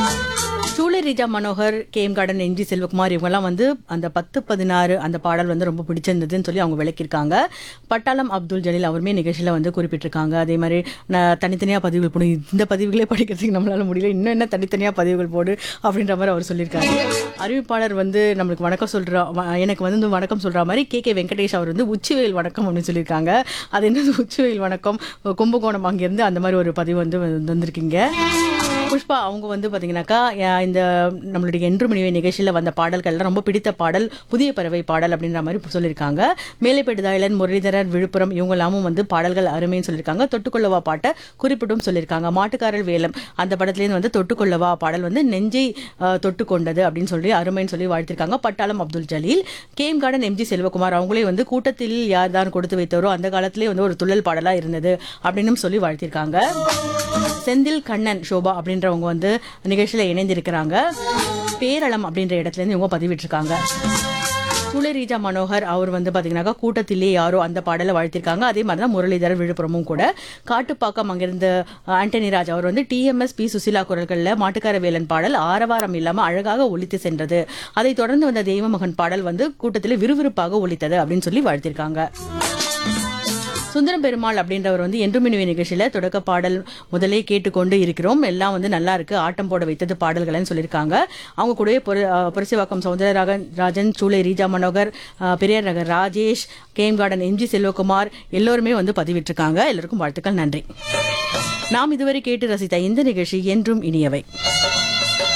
சூளை Reeja Manohar game garden NG Selvakumar இவங்கெல்லாம் வந்து அந்த பத்து பதினாறு அந்த பாடல் வந்து ரொம்ப பிடிச்சிருந்ததுன்னு சொல்லி அவங்க விளக்கியிருக்காங்க பட்டாளம் அப்துல் ஜலீல் அவருமே நிகழ்ச்சியில் வந்து குறிப்பிட்டிருக்காங்க அதே மாதிரி நான் தனித்தனியாக பதிவுகள் போடு இந்த பதிவுகளே படிக்கிறதுக்கு நம்மளால முடியல இன்னும் என்ன தனித்தனியாக பதிவுகள் போடு அப்படின்ற மாதிரி அவர் சொல்லியிருக்காங்க அறிவிப்பாளர் வந்து நம்மளுக்கு வணக்கம் சொல்கிறா எனக்கு வந்து இந்த வணக்கம் சொல்கிற மாதிரி கே கே வெங்கடேஷ் அவர் வந்து உச்சிவெயில் வணக்கம் அப்படின்னு சொல்லியிருக்காங்க அது என்னது உச்சிவெயில் வணக்கம் கும்பகோணம் அங்கேருந்து அந்த மாதிரி ஒரு பதிவு வந்து வந்திருக்கீங்க புஷ்பா அவங்க வந்து பார்த்தீங்கன்னாக்கா அஹ் இந்த நம்மளுடைய என்று மணிவை நிகழ்ச்சியில் வந்த பாடல்கள்லாம் ரொம்ப பிடித்த பாடல் புதிய பறவை பாடல் அப்படின்ற மாதிரி சொல்லியிருக்காங்க மேலைப்பேட்டு தாயலன் முரளிதரர் விழுப்புரம் இவங்க எல்லாமும் வந்து பாடல்கள் அருமைன்னு சொல்லியிருக்காங்க தொட்டுக்கொள்ளவா பாட்டை குறிப்பிட்டும் சொல்லியிருக்காங்க மாட்டுக்காரர் வேலம் அந்த படத்துலேருந்து வந்து தொட்டுக்கொள்ளவா பாடல் வந்து நெஞ்சை அஹ், தொட்டு கொண்டது அப்படின்னு சொல்லி அருமைன்னு சொல்லி வாழ்த்திருக்காங்க பட்டாளம் Abdul Jaleel game garden MG Selvakumar அவங்களே வந்து கூட்டத்தில் யார் தான் கொடுத்து வைத்தவரோ அந்த காலத்திலே வந்து ஒரு துள்ளல் பாடலா இருந்தது அப்படின்னு சொல்லி வாழ்த்திருக்காங்க செந்தில் கண்ணன் சோபா அப்படின்றவங்க வந்து நிகழ்ச்சியில இணைந்திருக்கிறாங்க பேரளம் அப்படின்ற இடத்துல இருந்து இவங்க பதிவிட்டிருக்காங்க சூளை ரீஜா மனோகர் அவர் வந்து பாத்தீங்கன்னாக்கா கூட்டத்திலே யாரோ அந்த பாடலை வாழ்த்திருக்காங்க அதே மாதிரி தான் முரளிதரர் விழுப்புரமும் கூட காட்டுப்பாக்கம் அங்கிருந்த ஆண்டனி ராஜ் அவர் வந்து டிஎம்எஸ் பி சுசிலா குரல்களில் மாட்டுக்கார வேலன் பாடல் ஆரவாரம் இல்லாம அழகாக ஒலித்து சென்றது அதைத் தொடர்ந்து வந்த தெய்வமகன் பாடல் வந்து கூட்டத்தில் விறுவிறுப்பாக ஒலித்தது அப்படின்னு சொல்லி வாழ்த்திருக்காங்க சுந்தரம் பெருமாள் அப்படின்றவர் வந்து என்றுமினிவி நிகழ்ச்சியில தொடக்க பாடல் முதலே கேட்டுக்கொண்டு இருக்கிறோம் எல்லாம் வந்து நல்லா இருக்கு ஆட்டம் போட வைத்தது பாடல்கள்னு சொல்லியிருக்காங்க அவங்க கூடவே புர- அஹ் புரசிவாக்கம் சௌந்தரராகன் ராஜன் சூளை ரீஜா மனோகர் அஹ் Periyar Nagar Rajesh game garden MG Selvakumar எல்லோருமே வந்து பதிவிட்டிருக்காங்க எல்லாருக்கும் வாழ்த்துக்கள் நன்றி நாம் இதுவரை கேட்டு ரசித்த இந்த நிகழ்ச்சி என்றும் இனியவை